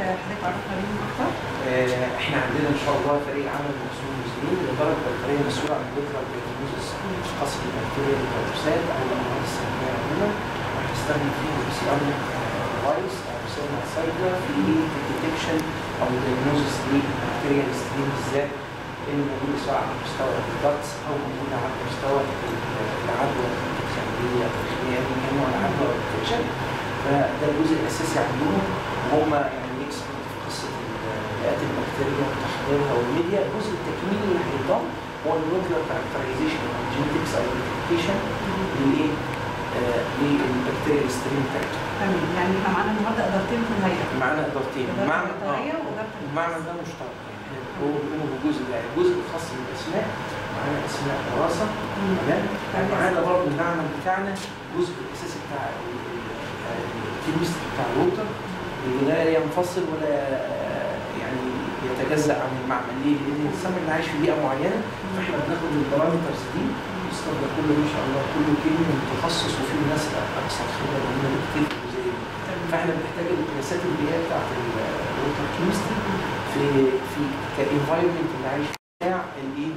حضرتك تعرفنا بيهم اكتر آه، احنا عندنا ان شاء الله فريق عمل مسؤول مسلمين الاداره البيطريه مسؤوله عن البكره والبيتوزس خاص بالبكتيريا والفيروسات او الامراض السلبيه عندنا وهنستخدم فيها البي ار فايروس او بيسموها سايكلا في الديتكشن او الديagnosis للبكتيريا الستريم بالذات اللي موجوده سواء على مستوى الجاتس او موجوده على مستوى العدوى الخارجيه او الداخليه يعني كان نوع العدوى والانفكشن فده الجزء الاساسي عندهم وهم يعني اكسبرت في قصه الفئات البكتيريا وتحضيرها والميديا الجزء التكميلي اللي هيضم هو المولكيولر كاركترايزيشن او الجينيتكس او الايدنتيفيكيشن للايه؟ آه، للبكتيريا الستريم بتاعتها تمام يعني احنا معانا النهارده ادارتين في الهيئه معانا ادارتين اداره معنى البطاريه واداره المعنى ده مشترك يعني احنا هو بيقوموا بالجزء ده الجزء الخاص بالاسماء معانا اسماء دراسه تمام تمام. معانا برضه المعمل بتاعنا الجزء الاساسي بتاع الكيمستري بتاع الووتر اللي لا ينفصل ولا آه، يعني يتجزا عن المعمل ليه؟ لان السمك اللي عايش في بيئه معينه فاحنا بناخد البارامترز دي الاستاذ ده كله ما شاء الله كله كلمه متخصص وفي ناس اكثر خبره مننا بكتير في الجزئيه دي فاحنا بنحتاج القياسات البيئيه بتاعت الووتر كيمستري في في كانفايرمنت اللي عايش فيه بتاع الايه؟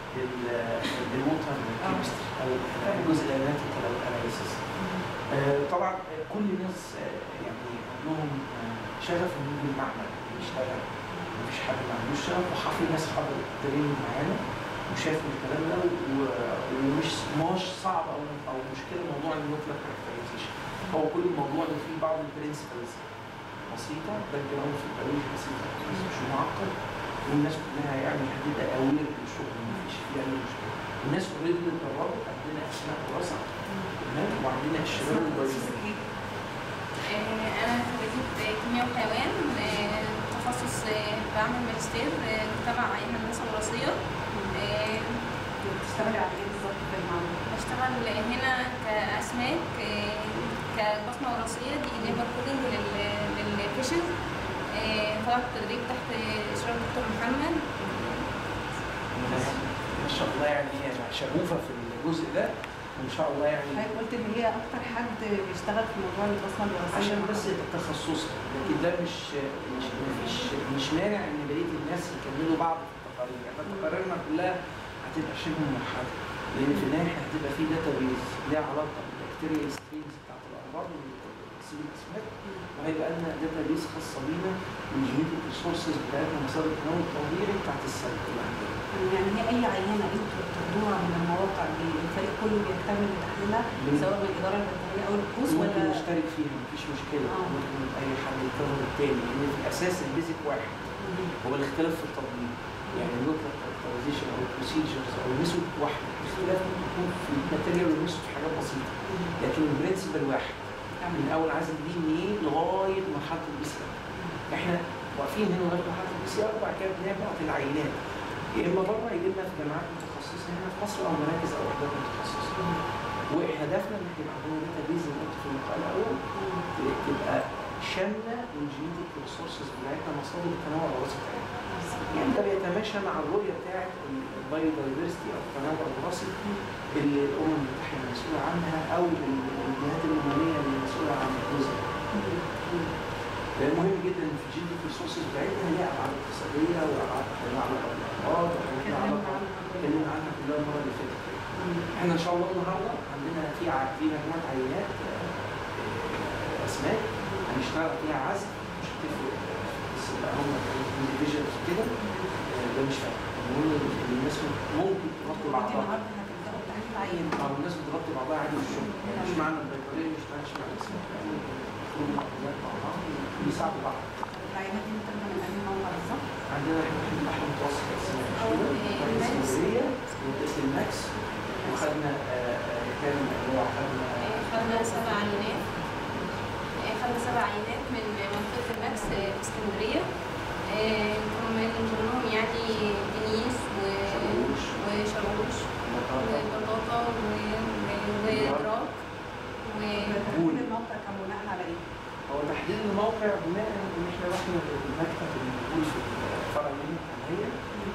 الووتر كيمستري او الجزء الاناليتيكال او الاناليسيس طبعا آه، كل الناس آه، يعني عندهم آه، شغف انه يجي المعمل يشتغل مفيش حد ما عندوش شغف وحافي ناس حضرت التريننج معانا وشافوا الكلام ده و- ومش مش صعب او او مشكله موضوع النيوكلير كاركترايزيشن هو كل الموضوع اللي فيه بعض البرنسبلز بسيطه باك جراوند في البيولوجي بسيطه بس مش معقد والناس كلها يعني هتبقى اوير بالشغل مفيش فيه اي مشكله الناس اوريدي اللي اتدربت عندنا اسماء دراسه تمام وعندنا الشباب البيولوجيين آه، أنا خريجة كيمياء وحيوان آه، تخصص آه، بعمل ماجستير آه، تبع علم الهندسة الوراثية آه، بتشتغلي على ايه بالظبط في المعمل؟ بشتغل هنا كأسماك آه، كبصمة وراثية دي ليبر كودنج للفيشز طلعت تدريب تحت إشراف دكتور محمد ما شاء الله يعني هي شغوفه في الجزء ده وان شاء الله يعني حضرتك قلت ان هي اكتر حد بيشتغل في موضوع البصمه الوراثيه عشان بس تخصصها لكن ده مش مش مفيش مش مانع ان بقيه الناس يكملوا بعض في التقارير يعني تقاريرنا كلها هتبقى شبه موحده لان في النهايه هتبقى في داتا بيز ليها علاقه بالبكتيريا ستريمز بتاعت الامراض والسيل الاسماك وهيبقى لنا داتا بيز خاصه بينا بالجينيتيك ريسورسز بتاعتنا مصادر التنوع الطبيعي بتاعت السلك اللي عندنا يعني هي اي عينه انتوا بتاخدوها من المواقع دي الفريق كله بيكتمل لتحليلها بن- سواء من الاداره البيطريه او الكوس ممكن ولا نشترك فيها مفيش مشكله آه. ممكن اي حد يكرر التاني لان في الاساس البيزك واحد هو الاختلاف في التطبيق يعني اللوكال كاركترايزيشن او البروسيجرز او الميثود واحده الاختلاف ممكن يكون في الماتيريال والميثود في حاجات بسيطه لكن البرنسبل واحد من اول عزل دي ان ايه لغايه مرحله البي سي ار احنا واقفين هنا لغايه مرحله البي سي ار وبعد كده بنبعت العينات يا اما بره يجي لنا في جامعات متخصصه هنا في مصر او مراكز او وحدات متخصصه وهدفنا ان يبقى عندنا داتا بيز زي ما قلت في اللقاء الاول تبقى شامله الجينيتك ريسورسز بتاعتنا مصادر التنوع الوراثي بتاعتنا يعني ده بيتماشى مع الرؤيه بتاعت البايو دايفرستي او التنوع الوراثي اللي الامم المتحده مسؤوله عنها او الجهات الامميه اللي مسؤوله عن الجزء ده مهم جدا في الجينيتك ريسورسز بتاعتنا ليها ابعاد اقتصاديه وابعاد ليها علاقه بالامراض وحاجات ليها علاقه اتكلمنا عنها كلها المره اللي فاتت احنا ان شاء الله النهارده عندنا في ع- في مجموعه عينات آه، آه، اسماك هنشتغل فيها عزل مش هتفرق بس بقى هم انديفيجوالز كده آه، ده مش فارق المهم ان الناس ممكن تغطي انت بعضها النهارده هتبداوا بتحليل عينه اه الناس بتغطي بعضها عادي في الشغل يعني مش معنى البيطريه ما يشتغلش مع الاسماك يعني المفروض المعلومات مع بعض بيساعدوا بعض العينات دي بتاخدها من اي موقع بالظبط؟ عندنا احنا في البحر المتوسط اسمها أو الماكس. اسكندريه وقسم الماكس وخدنا آه، آه، كام اللي هو خدنا آه، خدنا سبع عينات آه، خدنا سبع عينات من منطقة الماكس آه، في اسكندرية آه، من ضمنهم يعني دنيس و- شاكوش. وشاروش وبطاطا و- و- ودراك و تحليل الموقع كان بناء على ايه؟ هو تحديد الموقع بناء ان احنا رحنا للمكتب اللي موجود في الفرع المدينه الحاليه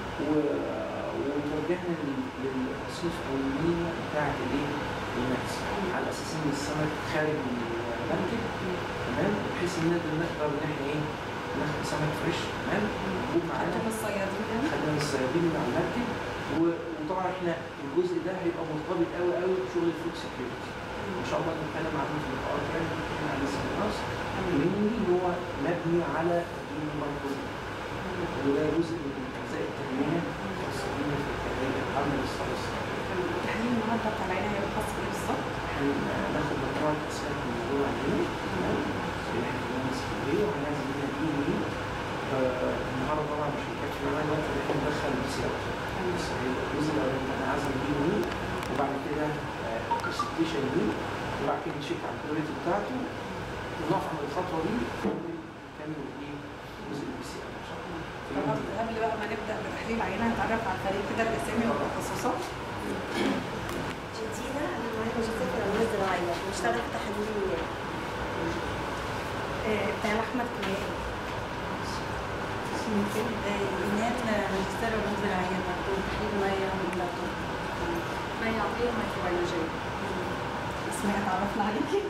و- وتوجهنا لل- للرصيف او المينا بتاعه الايه؟ الماكس على اساس ان السمك خارج من المركب تمام بحيث ان نقدر نقدر ان احنا ايه؟ ناخد سمك فريش تمام ومعانا انتم الصيادين يعني خدنا من الصيادين اللي على المركب و- وطبعا احنا الجزء ده هيبقى مرتبط قوي قوي بشغل الفود سكيورتي ان شاء الله نتكلم عنه في اللقاءات يعني احنا لسه في مصر mainly ان هو مبني على تدوين المركب وده جزء من اجزاء التنميه الخاصه بينا في التنميه عمل الصلصه التحليل النهارده بتاع العيله هيبقى خاص بايه بالظبط؟ هناخد مجموعه اسماك من جوه عندنا تمام اللي احنا بنعمل اسكندريه وهنعمل منها دي ان ايه النهارده طبعا مش هيكفي معانا الوقت ان احنا ندخل السياق بس هيبقى الجزء الاولاني انا عازم دي ان ايه وبعد كده برزنتيشن دي وبعد كده نشيك على الكواليتي بتاعته ونقف عند الخطوه دي ونكمل ايه جزء البي سي ان شاء الله طب قبل بقى ما نبدا بتحليل العينه هنتعرف على الفريق كده الاسامي والتخصصات جديدة أنا معايا ماجستير في الأمراض الزراعية بشتغل في تحاليل المياه آه، بتاع احمد كمال ممكن ايمان ماجستير علوم زراعيه برضه تحليل ميه وملاطون ما يعطيه مايكروبيولوجية اسماء اتعرفنا عليكي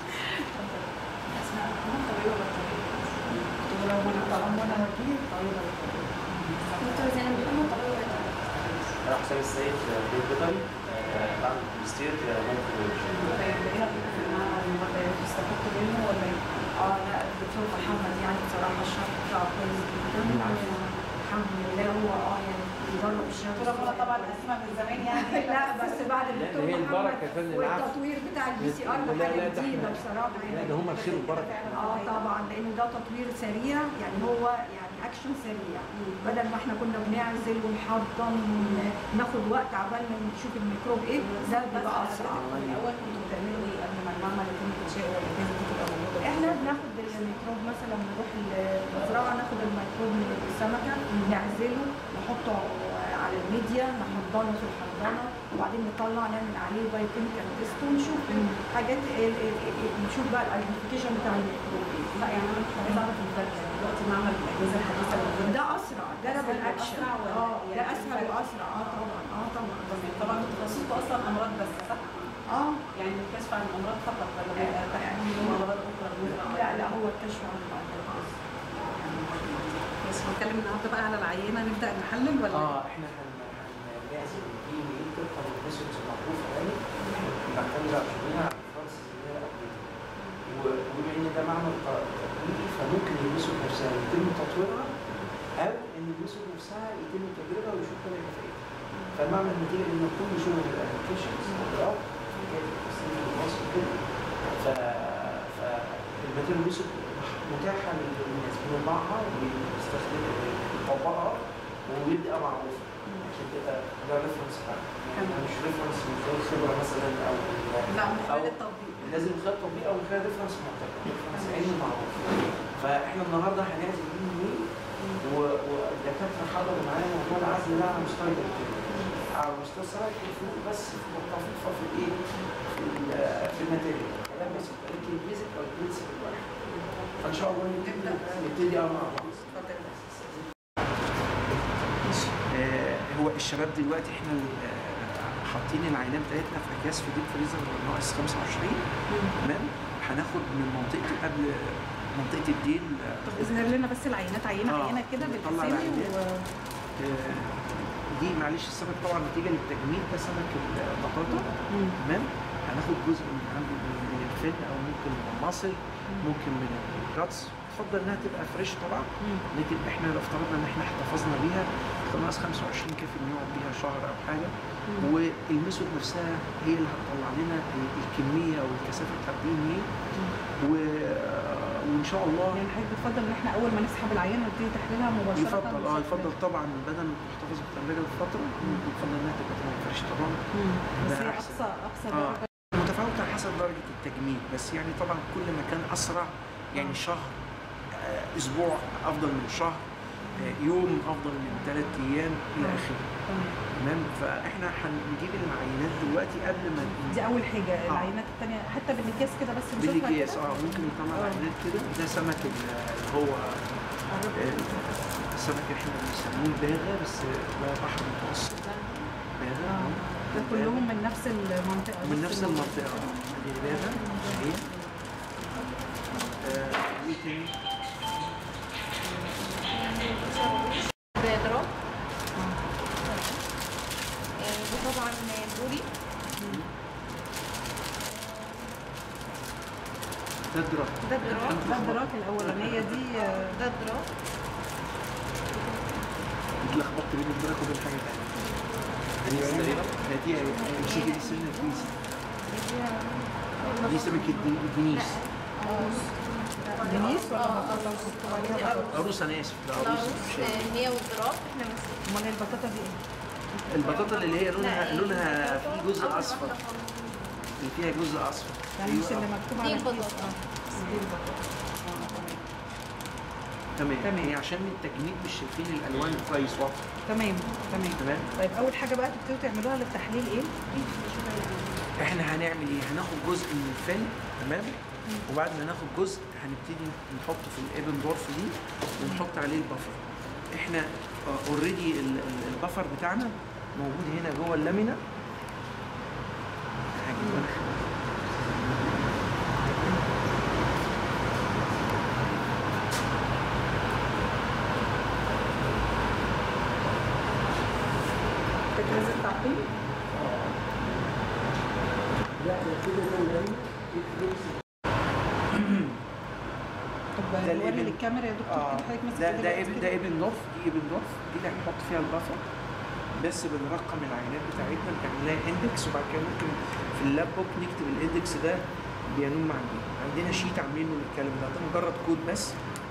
اسماء انا طبيبه بطاريه دكتوره منى طبعا منى وكيل طبيبه بطاريه دكتور زينب محمد طبيب أنا حسام السيد بيت بيطري آه، بعمل ماجستير مونكولوجي طيب ايه رايك في المعمل المبادئ استفدتوا منه ولا ايه؟ اه لا الدكتور محمد يعني بصراحه الشرح بتاعه كويس جدا الحمد لله هو اه يعني بيجرب الشرح دكتوره منى طبعا اسمها من زمان يعني لا بس بعد الدكتور هي محمد البركة يا فندم، العفو. والتطوير بتاع البي سي ار لا، ده حاجه لا، ده جديده احنا- بصراحه لا يعني ده هم الخير والبركه اه طبعا لان ده تطوير سريع يعني هو يعني اكشن سريع بدل ما احنا كنا بنعزل ونحضن وناخد وقت عبال ما نشوف الميكروب ايه ده بيبقى اسرع من الاول كنتوا بتعملوا ايه قبل ما المعمل يتم انشاؤه ولا الجهاز دي تبقى موجوده احنا بناخد الميكروب مثلا بنروح المزرعه ناخد الميكروب من السمكه نعزله نحطه على الميديا نحضنه في الحضانه وبعدين نطلع نعمل عليه بايوكيميكال تيست ونشوف الحاجات ال- ال- ال- نشوف بقى الايدنتيفيكيشن بتاع الميكروب ايه لا يعني انا كنت عايزه اعرف الفرق يعني دلوقتي معمل الاجهزه الحديثه اللي موجوده ده اسرع ده أسهل بالاكشن وأسرع ولا اه يعني ده في اسهل فرق؟ واسرع اه طبعا اه طبعا طبعا انتوا تخصصكم اصلا امراض بس صح؟ اه يعني الكشف عن الامراض فقط ولا بيبقى تحليل وامراض اخرى بنزرع لا لا هو الكشف عن الامراض بس هنتكلم النهارده بقى على العينه نبدا نحلل ولا اه احنا هن- هنعزل دي ان ايه طبقا للميثودز المعروفه يعني بنعتمد على شغلنا على الفرنس اللي هي الأقليمية. و- وبما ان ده معمل ق- تقليدي فممكن الميثود نفسها يتم تطويرها او ان الميثود نفسها يتم تجربها ويشوف كل كفاءتها فالمعمل نتيجه ان كل شغل الابلكيشنز الاوراق حاجات التصنيف الخاص كده ف فالماتيريال ميثود متاحه للناس بنطبعها وبنستخدم نطبقها ويبقى معروفه عشان تبقى ده ريفرنس بتاعنا يعني مش ريفرنس من خلال خبره مثلا او لا من خلال أو- التطبيق لازم من خلال تطبيق او من خلال ريفرنس معتبر ريفرنس علمي معروف فاحنا النهارده هنعزل دي منين والدكاتره حضروا معانا موضوع العزل ده على مستوى الدكتور على مستوى سواء الفروق بس في التخفيف في الايه في ال- في الماتيريال كلام بس يمكن البيزك او البرنسبل واحد فان شاء الله نبتدي نبتدي اه مع بعض اتفضل آه، هو الشباب دلوقتي احنا آه، حاطين العينات بتاعتنا في اكياس في ديب فريزر ناقص 25 تمام هناخد من منطقه قبل منطقه الديل آه، طب اظهر لنا بس العينات عينه آه، عينه كده نطلع بالاسامي العينات. و آه، دي معلش السمك طبعا نتيجه للتجميد ده سمك البطاطا تمام هناخد جزء من عنده من الفن او ممكن من المصل ممكن من الجاتس تفضل انها تبقى فريش طبعا لكن احنا لو افترضنا ان احنا احتفظنا بيها خلاص 25 كافي ان نقعد بيها شهر او حاجه والميثود نفسها هي اللي هتطلع لنا ال- الكميه والكثافه بتاعت دي ان ايه وان شاء الله يعني حضرتك بتفضل ان احنا اول ما نسحب العينه نبتدي تحليلها مباشره يفضل اه بشكل- يفضل طبعا بدل ما تحتفظ بالثلاجه لفتره يفضل انها تبقى تبقى فريش طبعا مم. بس ده هي أحسن. اقصى اقصى آه. درجه متفاوت على حسب درجه التجميد بس يعني طبعا كل ما كان اسرع يعني شهر آه، اسبوع افضل من شهر آه، يوم افضل من ثلاث ايام الى آه. اخره تمام. تمام فاحنا هنجيب العينات دلوقتي قبل ما دي اول حاجه العينات الثانيه حتى بالاكياس كده بس نشوفها بالاكياس كده. اه ممكن نطلع آه. عينات كده ده سمك ال- اللي هو قرب. آه، السمك اللي احنا بنسميه الباغه بس ده بحر متوسط باغه آه. آه. ده كلهم من نفس المنطقه من نفس المنطقة دي الباغة هي آه، ايه تاني؟ الدراك ده الدراك ده الدراك الاولانيه دي آه، ده الدراك اتلخبطت بين الدراك وبين حاجه ثانيه دي تقريبا دي مش دي سنه كويسه دي سمكه دي- دينيس دينيس ولا بطاطا مكتوب عليها بطاطا؟ عروس انا اسف ده عروس العروس مش آه، هي والدراك احنا بس امال البطاطا دي ايه؟ البطاطا اللي هي لونها لا، لونها البطاطا في جزء أول اصفر واحدة خالص. اللي فيها جزء اصفر يعني مش أيوة. اللي مكتوب دي على البطاطا. الكيس. اه دي البطاطا آه، تمام. تمام تمام. هي عشان التجنيد مش شايفين الالوان كويس واضحه تمام تمام تمام طيب اول حاجه بقى تبتدوا تعملوها للتحليل ايه؟ احنا هنعمل ايه هناخد جزء من الفيلم تمام وبعد ما ناخد جزء هنبتدي نحطه في الايبن دورف دي ونحط عليه البفر احنا اوريدي البفر بتاعنا موجود هنا جوه اللامينا هجيب أنا. تجهيز التعقيم لا ده كده ده اللامينا طب ده وري الإبن. للكاميرا يا دكتور اه كده حضرتك ماسك ده كده ده بقى ابن كده. ده ابن نورف دي ابن نورف دي اللي هنحط فيها البفر بس بنرقم العينات بتاعتنا بنعمل لها اندكس وبعد كده ممكن في اللاب بوك نكتب الاندكس ده بينم عن ايه عندنا شيت عاملينه للكلام ده ده مجرد كود بس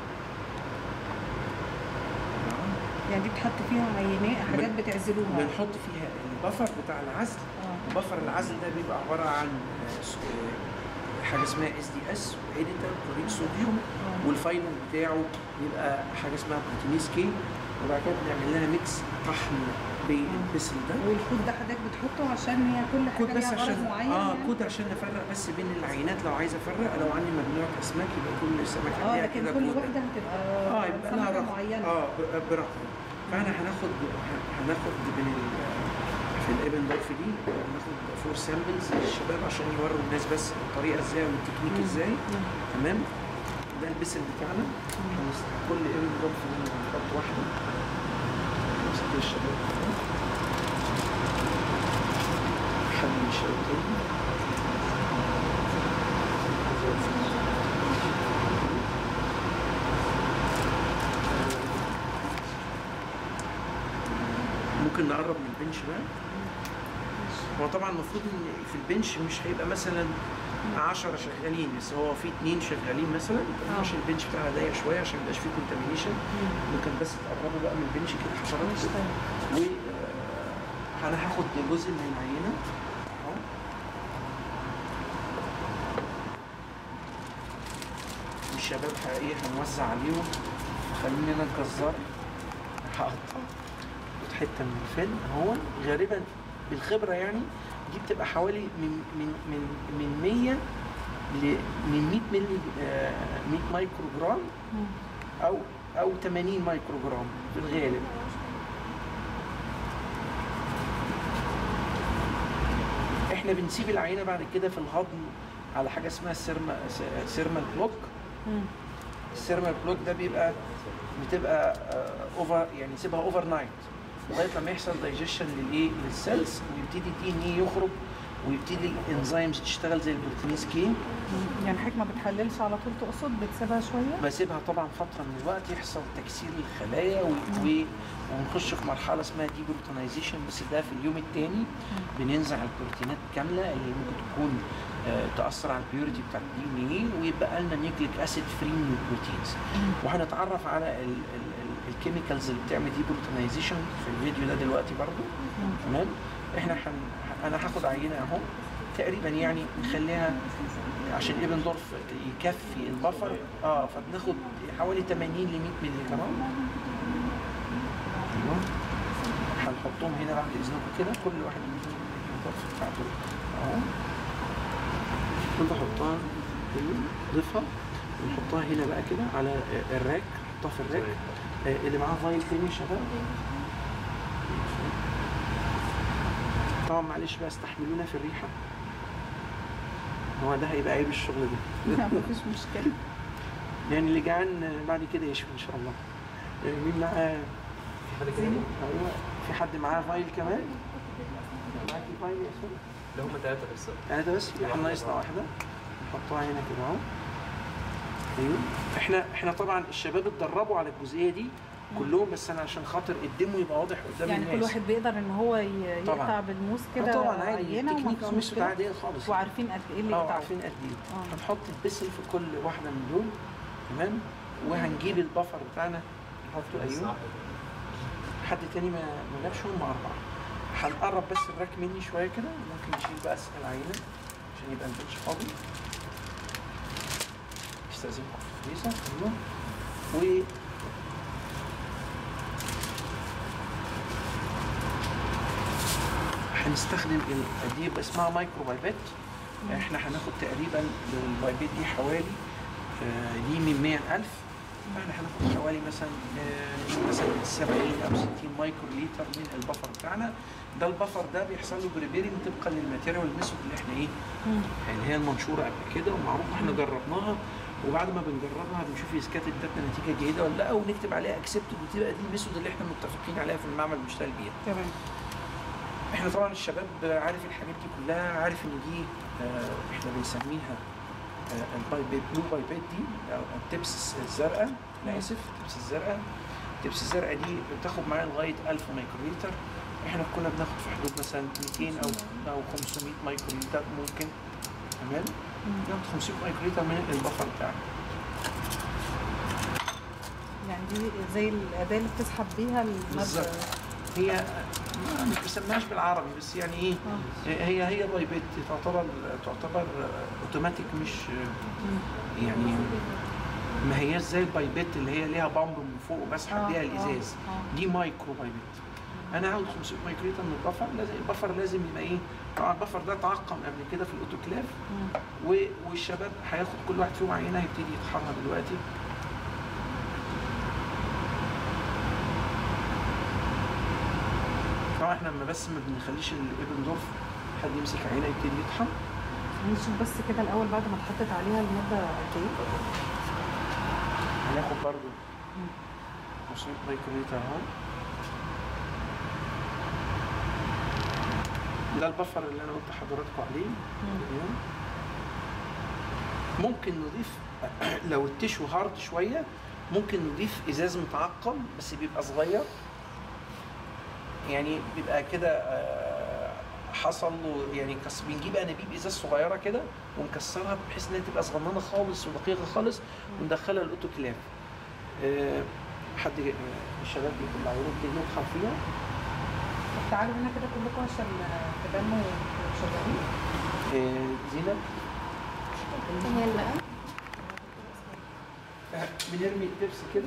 يعني دي بتحط فيها عينات حاجات بتعزلوها بنحط فيها البفر بتاع العزل اه بفر العزل ده بيبقى عباره عن آه، س- آه، حاجه اسمها اس دي اس واديتور كوريك صوديوم آه. والفاينل بتاعه بيبقى حاجه اسمها بروتينيز كي وبعد كده بنعمل لها ميكس طحن بالبسل ده والكود ده حضرتك بتحطه عشان هي كل حاجه كود بس ليها غرض عشان معين اه يعني؟ كود عشان افرق بس بين العينات لو عايز افرق لو عندي مجموعه اسماك يبقى كل سمكه اه ليها لكن كده كل كود. واحده هتبقى اه يبقى لها سمكه رقم معينه اه ب- برقم فاحنا هناخد هناخد من ال في الابن دورف دي هناخد فور سامبلز للشباب عشان يوروا الناس بس الطريقه ازاي والتكنيك ازاي تمام ده البسل بتاعنا هنس- كل ابن دورف منهم هنحط واحده نمسك الشباب حد من الشباب تاني ممكن نقرب من البنش بقى هو طبعا المفروض ان في البنش مش هيبقى مثلا 10 شغالين بس هو في اثنين شغالين مثلا آه. عشان البنش بتاعها ضيق شويه عشان ما يبقاش فيه كونتامينيشن ممكن بس تقربوا بقى من البنش كده حشرات و آه، انا هاخد جزء من العينه اهو الشباب حقيقي هنوزع عليهم خليني انا الجزار هقطع خد حته من الفيلم اهو غالبا بالخبره يعني دي بتبقى حوالي من من من من 100 ل من 100 ملي آه، 100 مايكرو جرام او او 80 مايكرو جرام في الغالب احنا بنسيب العينه بعد كده في الهضم على حاجه اسمها سيرما سيرمال بلوك مم. السيرمال بلوك ده بيبقى بتبقى اوفر يعني سيبها اوفر نايت لغايه لما يحصل دايجيشن للايه للسيلز ويبتدي الدي ان ايه يخرج ويبتدي الانزيمز تشتغل زي البروتينيز كي يعني حضرتك ما بتحللش على طول تقصد بتسيبها شويه بسيبها طبعا فتره من الوقت يحصل تكسير الخلايا و... و... ونخش في مرحله اسمها ديبروتينايزيشن بس ده في اليوم الثاني بننزع البروتينات كامله اللي ممكن تكون آه، تاثر على البيوريتي بتاع الدي ان ايه ويبقى لنا نيوكليك اسيد فري من البروتينز وهنتعرف على ال- ال- ال- الكيميكالز اللي بتعمل ديبروتينايزيشن في الفيديو ده دلوقتي برضو تمام احنا حن... انا هاخد عينه اهو تقريبا يعني نخليها عشان ابن دورف يكفي البفر اه فبناخد حوالي 80 ل 100 مللي جرام ايوه هنحطهم هنا بعد اذنكم كده كل واحد يجيب الدورف بتاعته اهو كنت احطها نضيفها ونحطها هنا بقى كده على الراك نحطها في الراك آه، اللي معاه فايل تاني يا شباب طبعا معلش بقى استحملونا في الريحه هو ده هيبقى عيب الشغل ده لا مفيش مشكله يعني اللي جعان بعد كده يشوي ان شاء الله آه، مين معاه حد كده ايوه في حد معاه فايل كمان معاكي فايل يا اسماء اللي هم ثلاثة بس ثلاثة بس يبقى احنا ناقصنا واحدة نحطها هنا كده اهو ايوه احنا احنا طبعا الشباب اتدربوا على الجزئيه دي كلهم بس انا عشان خاطر الديمو يبقى واضح قدام يعني الناس كل واحد بيقدر ان هو ي- طبعاً. يقطع بالموس آه كده طبعا عادي عينه وما التكنيك فيش مش مشكله عاديه خالص وعارفين قد ايه اللي اه يقطعوا عارفين قد ايه آه. هنحط البسل في كل واحده من دول تمام وهنجيب البفر بتاعنا نحطه ايوه حد تاني ما ما جابش هم اربعه هنقرب بس الراك مني شويه كده ممكن نشيل بقى العينه عشان يبقى البنش فاضي استاذنكم في الفريزر ايوه و هنستخدم ال- دي يبقى اسمها مايكرو بايبات احنا هناخد تقريبا للبايبات دي حوالي آه، دي من 100000 احنا هناخد حوالي مثلا آه، مثلا 70 او 60 مايكرو لتر من البفر بتاعنا ده البفر ده بيحصل له بريبيرنج طبقا للماتيريال الميثود اللي احنا ايه اللي هي المنشوره قبل كده ومعروف احنا جربناها وبعد ما بنجربها بنشوف اذا كانت ادتنا نتيجه جيده ولا لا ونكتب عليها اكسبتد وتبقى دي الميثود اللي احنا متفقين عليها في المعمل بنشتغل بيها. تمام احنا طبعا الشباب عارف الحاجات دي كلها عارف ان دي آه، احنا بنسميها آه، البايبيت بلو بايبيت دي او التبس الزرقاء انا اسف التبس الزرقاء التبس الزرقاء دي بتاخد معايا لغايه 1000 مايكروليتر احنا كنا بناخد في حدود مثلا 200 او او 500 مايكروليتر ممكن تمام ناخد 500 مايكروليتر من البفر بتاعنا يعني دي زي الاداه اللي بتسحب بيها الماده بالظبط. هي ما مش بسميهاش بالعربي بس يعني ايه آه. هي هي بايبيت تعتبر تعتبر اوتوماتيك مش يعني ما هياش زي البايبيت اللي هي ليها بامب من فوق وبسحب آه، بيها آه، الازاز آه. دي مايكرو بايبيت انا هاخد 500 مايكروليتر من البفر لازم البفر لازم يبقى ايه طبعا البفر ده تعقم قبل كده في الاوتوكلاف مم. و- والشباب هياخد كل واحد فيهم عينه هيبتدي يطحنها دلوقتي طبعا احنا لما بس ما بنخليش الايبندورف حد يمسك عينه يبتدي يطحن نشوف بس كده الاول بعد ما اتحطت عليها الماده قد ايه هناخد برضو 500 مايكروليتر اهو ده البفر اللي انا قلت لحضراتكم عليه تمام؟ ممكن نضيف لو التشو هارد شويه ممكن نضيف ازاز متعقم بس بيبقى صغير يعني بيبقى كده آه، حصل له يعني كس بنجيب انابيب ازاز صغيره كده ونكسرها بحيث انها تبقى صغننه خالص ودقيقه خالص وندخلها الاوتوكلاف آه، حد آه، الشباب يطلعوا له كده ندخل فيها طب تعالوا هنا كده كلكم عشان تبانوا شغالين آه، زينب هي بقى آه، بنرمي التبس كده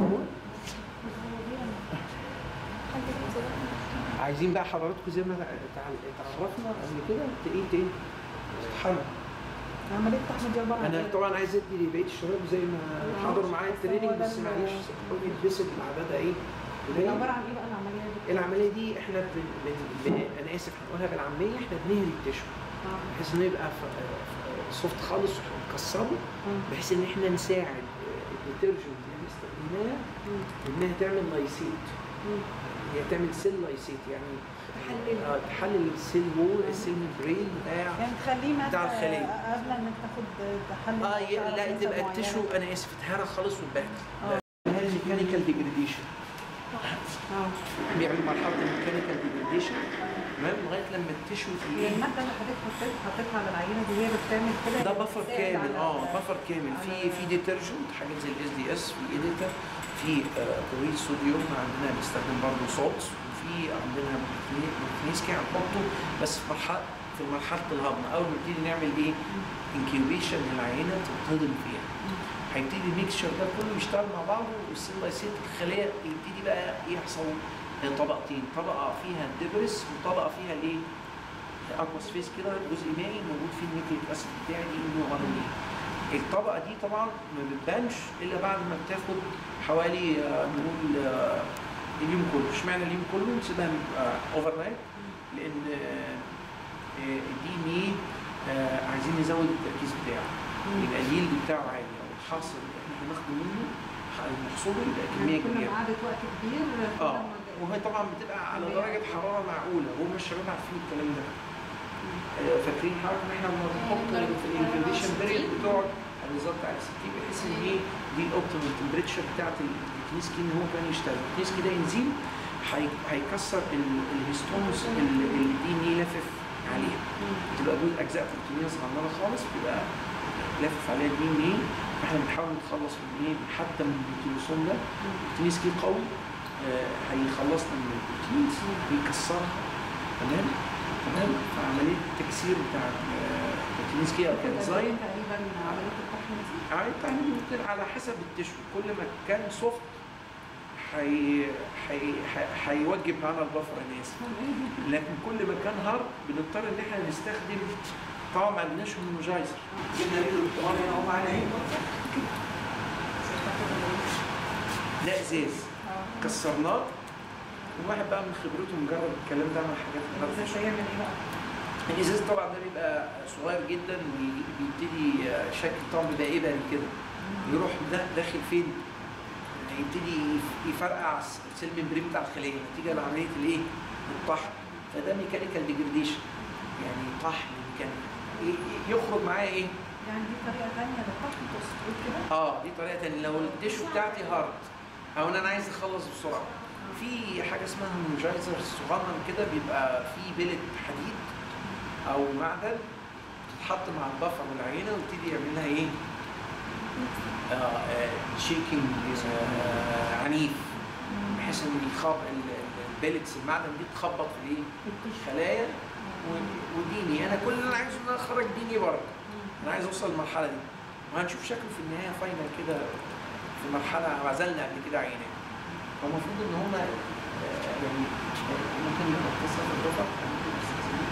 عايزين بقى حضراتكم زي ما تع- تعرفنا قبل كده ت- ايه تاني تتحرك عمليه تحميد عباره عن انا ايه؟ طبعا عايز ادي لبقيه الشباب زي ما حضروا معايا التريننج بس معلش سامحوني البس العباده ايه قليل. عباره عن ايه بقى العمليه دي؟ العمليه دي احنا بن... بن... بن... انا اسف هنقولها بالعاميه احنا بنهري التشو آه. بحيث انه يبقى سوفت خالص ونكسره بحيث ان احنا نساعد الديترجنت اللي استخدمناها انها تعمل لايسيت هي تعمل سيل لايسيت يعني تحلل. آه، تحلل السيل وول السيل ممبرين بتاع يعني تخليه مثلا بتاع الخلية. قبل انك تاخد تحلل اه ي- تعرف لا نسب تبقى معينة. التشو انا اسف اتهرى خالص واتبهدل آه. هي الميكانيكال ديجريديشن اه بيعمل مرحله الميكانيكال ديجريديشن تمام لغايه لما التشو هي ايه الماده اللي حضرتك حطيت حطيتها على العينه دي هي بتعمل كده ده بفر بتساعد كامل على- اه بفر كامل في في ديترجنت حاجات زي الاس دي اس في اديتر في كلوريد صوديوم عندنا بنستخدم برضه صوت وفي عندنا مغنيسكي هنحطه بس في مرحله في مرحله الهضم اول ما نبتدي نعمل ايه انكيوبيشن للعينه تتهضم فيها هيبتدي الميكشر ده كله يشتغل مع بعضه والسيل لايسيت الخليه يبتدي بقى يحصل طبقتين طبقه فيها الدبرس وطبقه فيها الايه اكواس فيس كده جزء مائي موجود فيه النيكليك اسيد بتاعي دي انه غرامين الطبقه دي طبعا ما بتبانش الا بعد ما بتاخد حوالي آه، نقول آه، اليوم كله اشمعنى اليوم كله نسيبها اوفر نايت لان الدي ان ايه عايزين نزود التركيز بتاعه يبقى اليلد بتاعه عالي او الحاصل اللي احنا هناخده منه المحصول يبقى كميه يعني كل كبيره ما قعدت وقت كبير كل اه ما- وهي طبعا بتبقى على درجه حراره معقوله وهم الشباب عارفين الكلام ده آه، فاكرين حضرتك ان احنا لما بنحط درجة في الحرارة الانكيوبيشن 60. بيريد بتقعد بالظبط على 60 بحيث ان ايه دي الاوبتيمال تمبريتشر بتاعت الكنيس كي ان هو كان يشتغل الكنيس كي ده ينزل هي- هيكسر ال- الهيستونز اللي اللي الدي ان ايه لافف عليها بتبقى دول اجزاء بروتينيه صغننه خالص بيبقى لافف عليها الدي ان ايه احنا بنحاول نتخلص من ايه حتى من البروتينوسوم ده الكنيس كي قوي آه، هيخلصنا من البروتينز ويكسرها تمام تمام فعمليه التكسير بتاع البروتينز كي او كده الانزيم تقريبا عمليه الطحن دي يعني التعليم ممكن على حسب التشو كل ما كان سوفت حي... حي... حي... هيوجب معانا البفر انا اسف لكن كل ما كان هارد بنضطر ان احنا نستخدم طبعا ما عندناش هوموجايزر جبنا ريدو الطوال هنا اهو معانا اهي ده ازاز كسرناه الواحد بقى من خبرته مجرد الكلام ده عمل حاجات بس خفيفة. هيعمل ايه بقى؟ الازاز طبعا ده بيبقى صغير جدا وبيبتدي شكل طبعا بيبقى ايه كده يروح ده داخل فين؟ يبتدي يف- يفرقع السيل ممبرين بتاع الخليه نتيجه لعمليه الايه؟ الطحن فده ميكانيكال ديجريديشن يعني طحن ميكانيكال ي- ي- يخرج معاه ايه؟ يعني دي طريقه ثانيه للطحن تقصد كده؟ اه دي طريقه تانية لو الديشو بتاعتي هارد او ان انا عايز اخلص بسرعه في حاجه اسمها هوموجايزر صغنن كده بيبقى فيه بلت حديد او معدن تتحط مع البفر والعينه ويبتدي يعمل لها ايه؟ آه آه شيكينج آه عنيف بحيث ان يخاب البلتس المعدن دي تخبط في الايه؟ الخلايا و- وديني انا كل اللي انا عايزه ان انا اخرج ديني بره انا عايز اوصل للمرحله دي وهنشوف شكله في النهايه فاينل كده في مرحله عزلنا قبل كده عيناه هو المفروض ان هم يعني آه، ممكن لما اتصل بالرفق ممكن نستخدمه.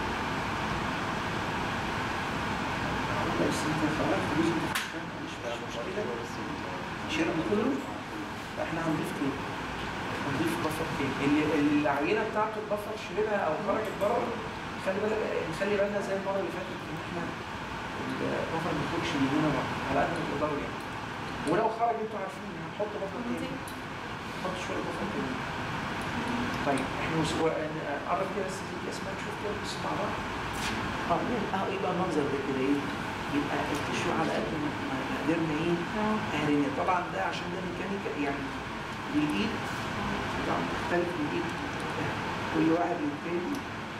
بس انت خلاص جزء من الكلام مش مش مشكله شرب كله فاحنا هنضيف تاني هنضيف بفر تاني اللي العينه بتاعته البفر شربها او خرجت بره خلي بالك نخلي بالنا زي المره اللي فاتت ان احنا البفر ما يخرجش من هنا بره على قد ما تقدروا يعني ولو خرج انتوا عارفين هنحط بفر تاني نحط شويه بفر تاني طيب احنا وس- و- ن- قرب كده بس تيجي اسمها نشوف كده بس مع بعض اه يعني اه يبقى المنظر ده كده ايه يبقى التشو على قد ما ما قدرنا ايه اهلنا طبعا ده عشان ده ميكانيكا يعني بالايد طبعا مختلف من ايد كل واحد للتاني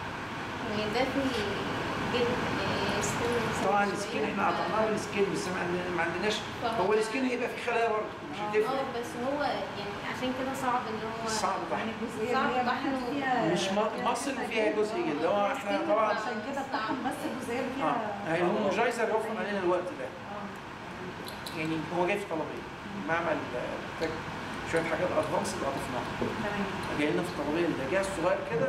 ده في جلد آه، سكين طبعا شوية. السكين احنا قطعناه السكين بس ما عندنا- ما عندناش هو السكين هيبقى في خلايا برضه مش اه هتفرق بس هو يعني عشان كده صعب ان هو صعب طبعا يعني الجزئيه صعب اللي هي طحن محطوط و- فيها مش م- مصل وفيها جزء جلد هو احنا طبعا عشان كده الطحن بس الجزئيه اللي اه فيها هي الهوموجايزر يوفر علينا الوقت ده اه يعني هو جاي في طلبيه معمل آه، محتاج شويه حاجات ادفانس اضفناها تمام جاي لنا في الطلبيه ده جهاز صغير كده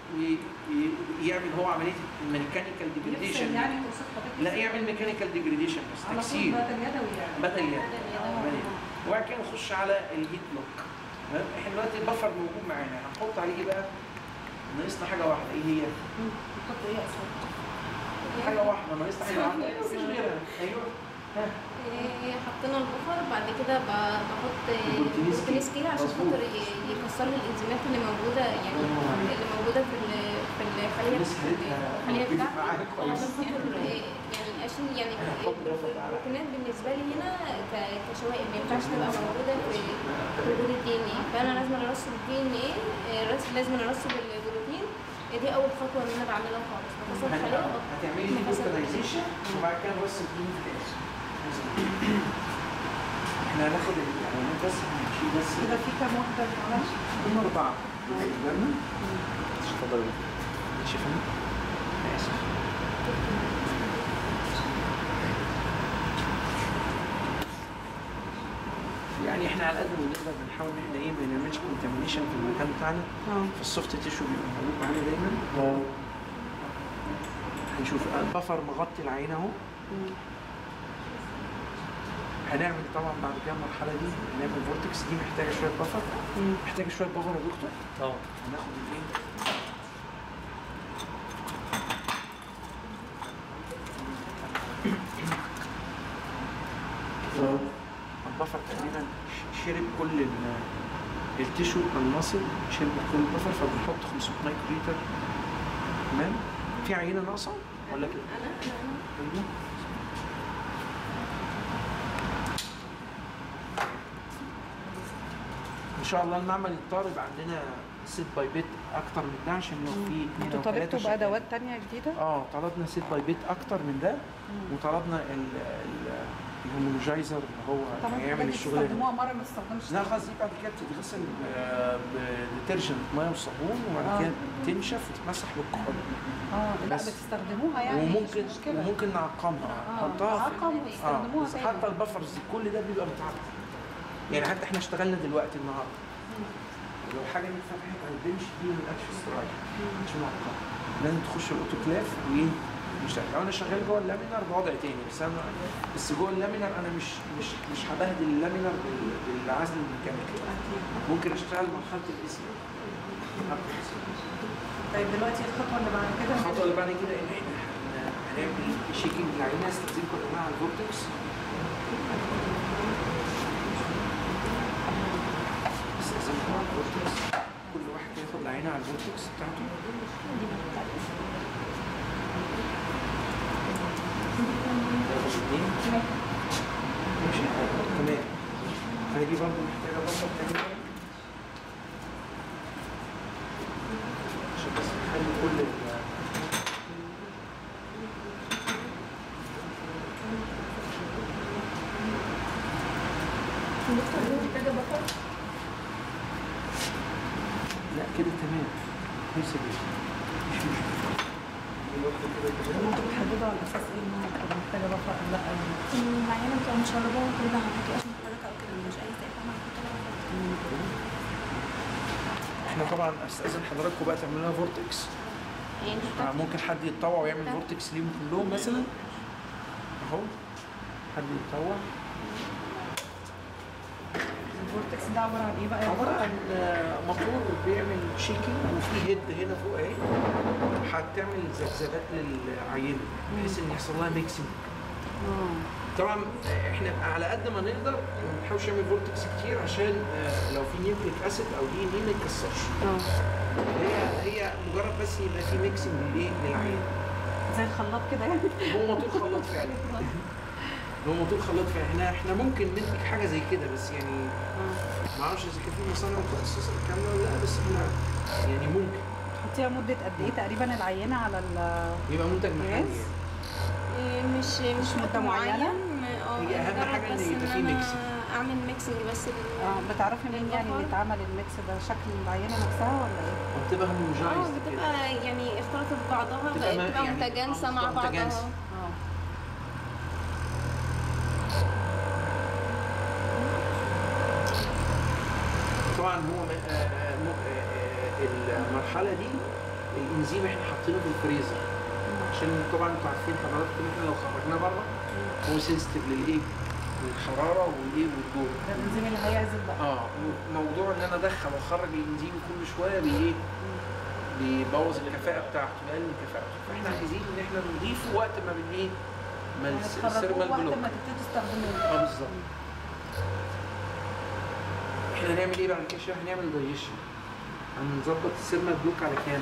ويعمل هو عمليه الميكانيكال يفصل ديجريديشن يعني توصف حضرتك لا يعمل ميكانيكال ديجريديشن بس على طول تكسير بدل يدوي يعني بدل يعني آه. بدل يعني. وبعد كده نخش على الهيت بلوك تمام احنا دلوقتي البفر موجود معانا هنحط عليه ايه بقى؟ ناقصنا حاجه واحده ايه هي؟ بتحط ايه اصلا؟ حاجه واحده ناقصنا حاجه واحده مفيش غيرها ايوه ها إيه، حطينا البخار بعد كده ب- بحط البروتينيز كي. بروتينيز كي عشان مظبوط. خاطر ي- يكسر لي الانزيمات اللي موجوده يعني آه. اللي موجوده في ال- في الخليه الناس خليتها الخليه موجودة بتاعتي معاك كويس. إيه، يعني عشان يعني هنحط بخار على- البروتينات بالنسبه لي هنا ك- كشوائب ما ينفعش تبقى موجوده في في وجود الدي ان ايه فانا لازم ارسب الدي ان ايه لازم ارسب البروتين دي اول خطوه ان انا بعملها خالص بكسر الخليه هت- هتعملي دي فوكاليزيشن وبعد كده نرسم دي نوتيفيكيشن احنا هناخد ال- يعني بس هنشيل بس كده في كام واحده معلش هم اربعه بالنا اتفضل شايفين؟ اسف يعني احنا على قد ما نقدر بنحاول ان احنا ايه ما نعملش كونتامينيشن في المكان بتاعنا في السوفت تيشو بيبقى موجود معانا دايما هنشوف البفر مغطي العين اهو هنعمل طبعا بعد كده المرحله دي هنعمل فورتكس دي محتاجه شويه بفر محتاجه شويه بفر يا دكتور طبعا هناخد الايه البفر تقريبا ش- شرب كل ال- التيشو المصل شرب كل البفر فبنحط 500 مايكرو لتر تمام في عينه ناقصه ولا كده؟ انا أيوة. ان شاء الله المعمل الطالب عندنا سيت باي بيت اكتر من ده عشان لو في اثنين انتوا او ثلاثه طالبتوا بادوات تانية جديده؟ اه طلبنا سيت باي بيت اكتر من ده وطلبنا ال- ال- الهومولوجايزر اللي هو طبعا الحاجات هيعمل دي الشغل ده بتستخدموها مره ما تستخدمش لا خلاص دي بعد كده بتتغسل آه، بديترجنت ميه وصابون وبعد آه. كده تنشف وتتمسح بالكحول اه لا بس. بتستخدموها يعني مش وممكن مشكله وممكن نعقمها اه نحطها في تعقم اه وتستخدموها بس تاني حتى البفرز دي كل ده بيبقى متعقم يعني حتى احنا اشتغلنا دلوقتي النهارده لو حاجه دي اتفتحت على البنش دي ما بقتش استرايك مش معقم لازم تخش الاوتوكلاف وايه مشتغل لو انا شغال جوه اللامينر بوضع تاني بس انا بس جوه اللامينر انا مش مش مش هبهدل اللامينر بال- بالعزل الميكانيكي ممكن اشتغل مرحله الاسم مرحله الاسم طيب دلوقتي الخطوه اللي بعد كده الخطوه اللي بعد كده ان احنا هن- هنعمل شيكينج العينه استخدمكم يا جماعه الفورتكس استخدمكم على الفورتكس كل واحد ياخد العينه على الفورتكس بتاعته ياخد اثنين ماشي تمام فدي برضه محتاجه برضه تعمل عشان بس نخلي كل ال لا كده تمام لسه كده مش مشكلة برضه كده تمام انتوا بتحددوا على اساس ايه ان انا ببقى محتاجه بفرق ولا لا يعني المعينة بتبقى مشربة وكلها ما بتبقاش محركة أو كده مش أي سائل فاهمة بحط لها فلتر. احنا طبعا استاذن حضراتكم بقى تعملوا لها فورتكس يعني آه، ممكن حد يتطوع ويعمل فورتكس ليهم كلهم مثلا اهو حد يتطوع الفورتكس ده عباره عن ايه بقى يا عباره دكتور؟ عن آه، موتور بيعمل شيكينج وفي هيد هنا فوق اهي هتعمل ذبذبات للعينه بحيث ان يحصل لها ميكسنج طبعا احنا على قد ما نقدر ما بنحاولش نعمل فورتكس كتير عشان آه، لو في نيوكليك اسيد او دي ان ما يتكسرش هي هي مجرد بس يبقى في ميكسنج للايه للعينه زي الخلاط كده يعني هو موتور خلاط فعلا هو موتور خلاط فعلا احنا احنا ممكن ننتج حاجه زي كده بس يعني ما اعرفش اذا كان في مصانع متخصصه الكلام ده ولا لا بس احنا يعني ممكن تحطيها مده قد ايه تقريبا العينه على ال يبقى منتج محلي يعني. إيه، مش مش مدة وقت معينة؟ معين اه هي أهم مجرد حاجة إن بس يبقى في أنا ميكسنج. اعمل ميكسنج بس لل- اه بتعرفي منين يعني اللي للبفر. اتعمل الميكس ده شكل العينه نفسها ولا ايه؟ وبتبقى اه هوموجايزد كده بتبقى يعني اختلطت ببعضها بتبقى بقت ما- بتبقى يعني متجانسة مع بتبقى بعضها متجانسة. اه طبعا هو م- آه، آه، م- آه، آه، المرحله دي الانزيم احنا حاطينه في الفريزر عشان طبعا انتوا عارفين حضراتكم احنا لو خرجناه بره هو سنسيتيف للايه؟ للحراره والايه والجو ده الانزيم اللي هيعزل بقى اه موضوع ان انا ادخل واخرج الانزيم كل شويه بي ايه؟ بيبوظ الكفاءه بتاعته بيقلل كفاءته فاحنا عايزين ان احنا نضيفه وقت ما بن ايه؟ ما يعني الس- تخرجوه السيرمال وقت بلوك ما تبتدوا تستخدموه اه بالظبط احنا هنعمل ايه بعد كده شويه هنعمل دايجيشن هنظبط السيرمال بلوك على كام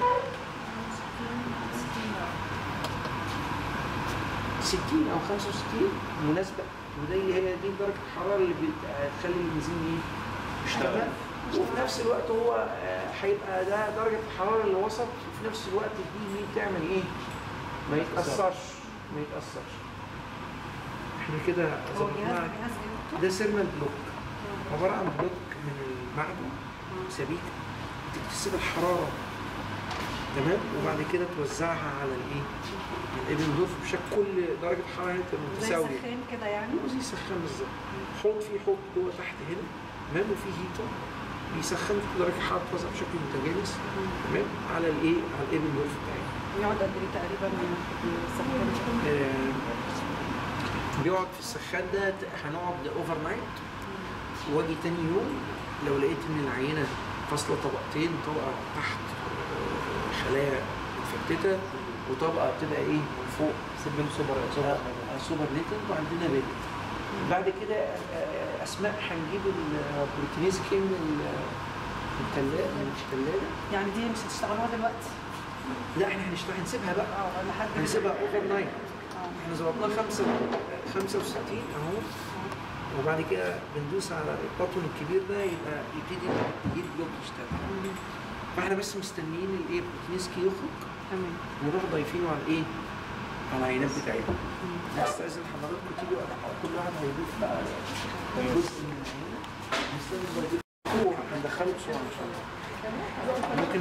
60 او 65 مناسبه وده هي دي درجه الحراره اللي بت- هتخلي الانزيم ايه يشتغل وفي نفس الوقت هو آه، هيبقى ده درجه الحراره اللي وسط وفي نفس الوقت دي دي بتعمل ايه ما يتاثرش ما يتاثرش احنا كده هو ظبطناه جهاز جهاز ايه يا دكتور؟ ده سيرمال بلوك عبارة عن بلوك من المعدن سبيكة بتكتسب الحرارة تمام وبعد كده توزعها على الايه؟ الابن دوف بشكل كل درجة الحرارة هنا تبقى زي متساوية سخان كده يعني زي سخان بالظبط حوض فيه حوض جوه تحت هنا تمام وفيه هيتر بيسخن في درجة الحرارة توزع بشكل متجانس تمام على الايه؟ على الابن دوف بتاعي يقعد قد ايه تقريبا يسخن آه، بيقعد في السخان ده ت- هنقعد اوفر نايت واجي تاني يوم لو لقيت ان العينه فاصله طبقتين طبقه تحت آه، خلايا متفتته وطبقه بتبقى ايه من فوق سيبهم سوبر سوبر سوبر ليتنت وعندنا بيت بعد كده آه، اسماء هنجيب البروتينيز كيم من الثلاجه من الثلاجه يعني دي مش هتشتغلوها دلوقتي لا احنا هنشتغل هنسيبها بقى اه لحد هنسيبها اوفر نايت اه احنا ظبطناه خمسة 65 اهو وبعد كده بندوس على البطن الكبير ده يبقى يبتدي يجيب بلوك يشتغل فاحنا بس مستنيين الايه بروتينسكي يخرج تمام ونروح ضايفينه على الايه؟ على العينات بتاعتنا. نستأذن حضراتكم تيجوا كل واحد هيضيف بقى جزء من العينة نستأذن ضيفوه هندخله بسرعة إن شاء الله. ممكن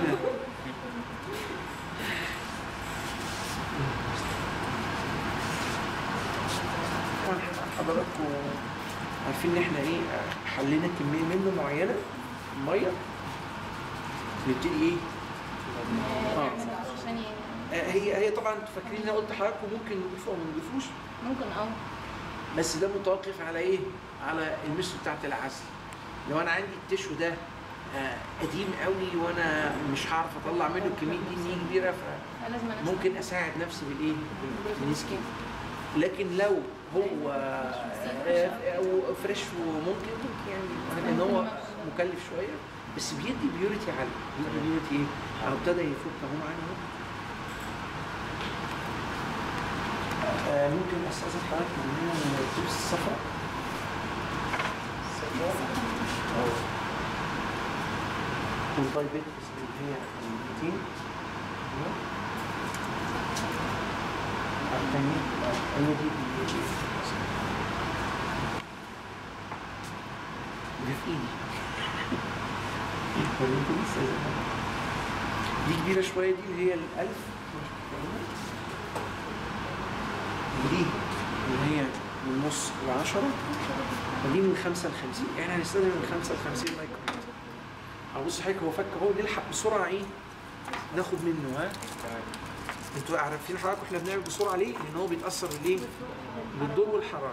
طبعا حضراتكم عارفين ان احنا ايه حلينا كميه منه معينه ميه نبتدي ايه آه. عشان ي- آه، هي هي طبعا انتوا فاكرين انا قلت لحضراتكم ممكن نضيفه او ما نضيفوش ممكن اه بس ده متوقف على ايه؟ على المثل بتاعت العسل. لو انا عندي التشو ده آه، قديم قوي وانا مش هعرف اطلع منه كميه دي ان كبيره لازم أنا فممكن اساعد نفسي بالايه؟ بالنسكي. لكن لو هو آه، او فريش وممكن ممكن يعني ان هو مكلف شويه بس بيدي بيوريتي عاليه بيدي بيوريتي ايه؟ اهو ابتدى يفك اهو معانا اهو آه، ممكن استاذن حضرتك من هنا التبس الصفراء والبايبيت اللي هي البيتين الثانية هي دي اللي دي دي في ايدي وريكم أستاذن. دي كبيرة شوية دي اللي هي الألف ودي اللي هي من نص لعشرة ودي من خمسة لخمسين يعني هنستخدم من خمسة لخمسين مايكرو أبص حضرتك هو فك اهو نلحق بسرعة إيه ناخد منه ها انتوا عارفين حضرتك احنا بنعمل بسرعة ليه؟ لأن هو بيتأثر بالإيه؟ بالضوء والحرارة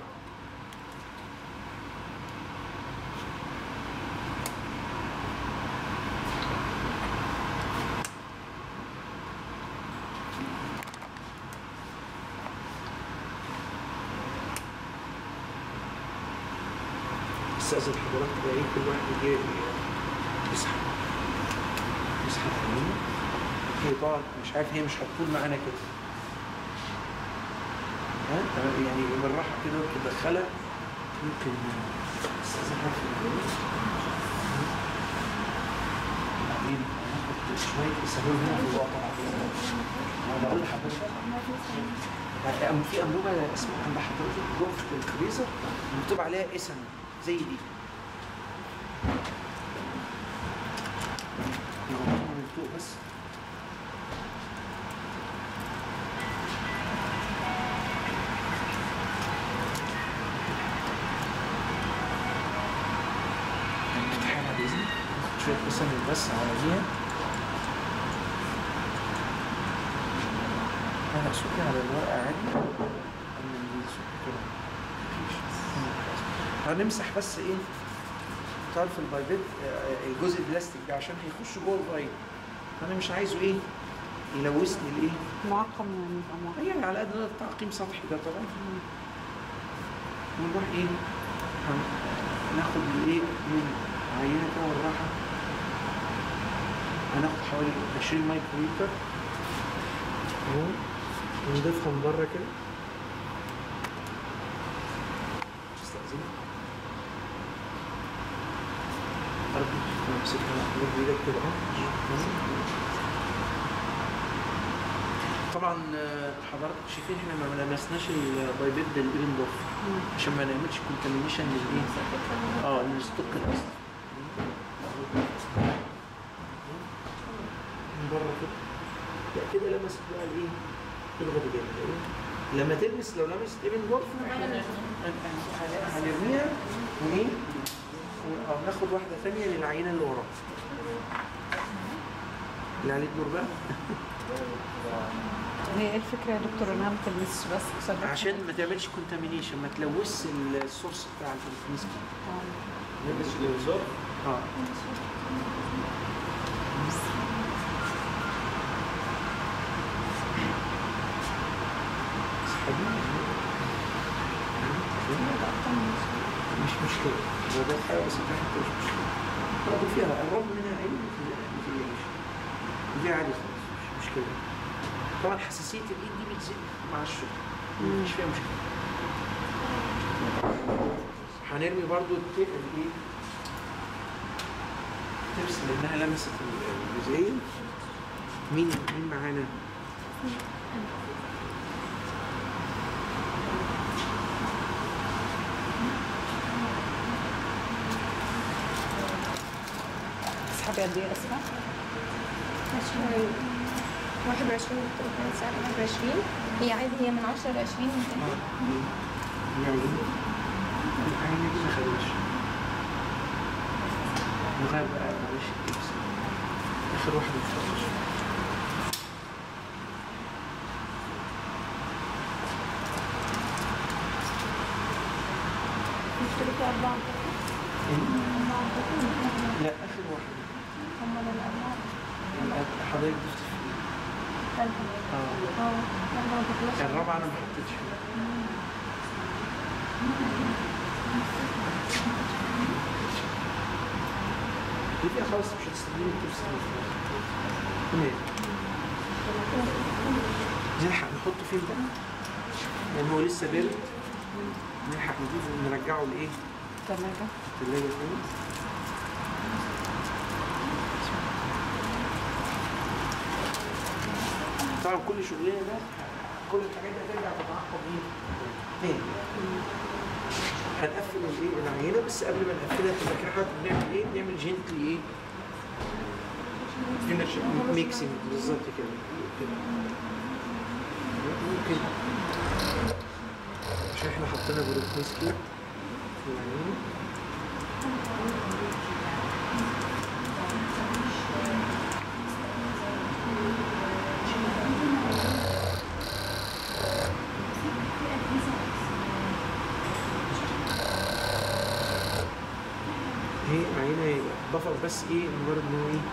استاذن حضرتك بقى ايه كل واحد يجي يسحب يسحب عينيه هي طبعا مش عارف هي مش هتكون معانا كده ها تمام يعني بالراحه كده تدخلها ممكن استاذن حضرتك بعدين هناخد شويه يسهلوا هنا في الواقع انا بقول لحضرتك أم- في انبوبه اسمها عند حضرتك جوه في الفريزر مكتوب عليها اسم زي دي نغطيها من فوق بس نفتحها بعد اذنك ناخد شويه بصل بس عليها انا سكر على الورقه عادي اما نجيب سكر كده مفيش. هنمسح بس ايه تعرف البايبيت آه، الجزء البلاستيك ده عشان هيخش جوه البايب انا مش عايزه ايه يلوثني الايه معقم يعني يبقى معقم يعني على قد ما نقدر تعقيم سطحي ده طبعا ونروح ايه هن- ناخد الايه من عينه كده بالراحه هناخد حوالي 20 مايكرو لتر اهو ونضيفها من بره كده استأذنك أرجو تمسكها بإيدك كده أهو طبعا آه، حضرتك شايفين احنا ما لمسناش البايبيت ده الايفن دوف عشان ما نعملش كونتامينيشن للايه اه للستوك الاصلي من بره كده لا كده لمست بقى الايه الغد جامد لما تلمس لو لمست ايفن دوف هنرميها وايه و- اه ناخد واحده ثانيه للعينه اللي وراها اللي عليه الدور بقى هي ايه الفكره يا دكتور انها ما تلمسش بس عشان بس- عشان ما تعملش كونتامينيشن ما تلوثش السورس بتاع الفلوسكي نلبس الانذار اه مش مشكلة هو ده حاجة بس ده حتى مش مشكلة برضه فيها قرب منها عين ما تقلقش دي عادي خالص مش مشكلة طبعا حساسية الإيد دي بتزيد مع الشغل مش فيها مشكلة هنرمي برضو الت- الايه تبس لانها لمست الجزئيه مين مين معانا؟ تسحبي قد ايه اسمع؟ عشرين واحد وعشرين ساعة واحد وعشرين هي عادي هي من عشرة لعشرين يعني العين دي ما خدتش نغير بقى معلش التبس اخر واحده ما خدتش مشتركة أربعة لا اخر واحده هم الأربعة يعني حضرتك ضفت فيه ثالثة اه اه أربعة ما تخلصش الرابعه انا ما حطيتش فيها دي فيها خلاص مش هتستخدمي التبس تمام نلحق نحطه فين بقى؟ لان هو لسه بارد نلحق نضيفه نرجعه لايه؟ تلاجة الثلاجة تاني طبعا كل شغلنا ده كل الحاجات دي هترجع تتعقب ايه؟ تاني هنقفل الايه العينه بس قبل ما نقفلها تبقى كده حضرتك بنعمل ايه؟ بنعمل جنتلي ايه؟ ميكسنج بالظبط كده كده ممكن عشان احنا حطينا بروتوز كده في العينه هي عينه يبقى بفر بس ايه مجرد ان هو ايه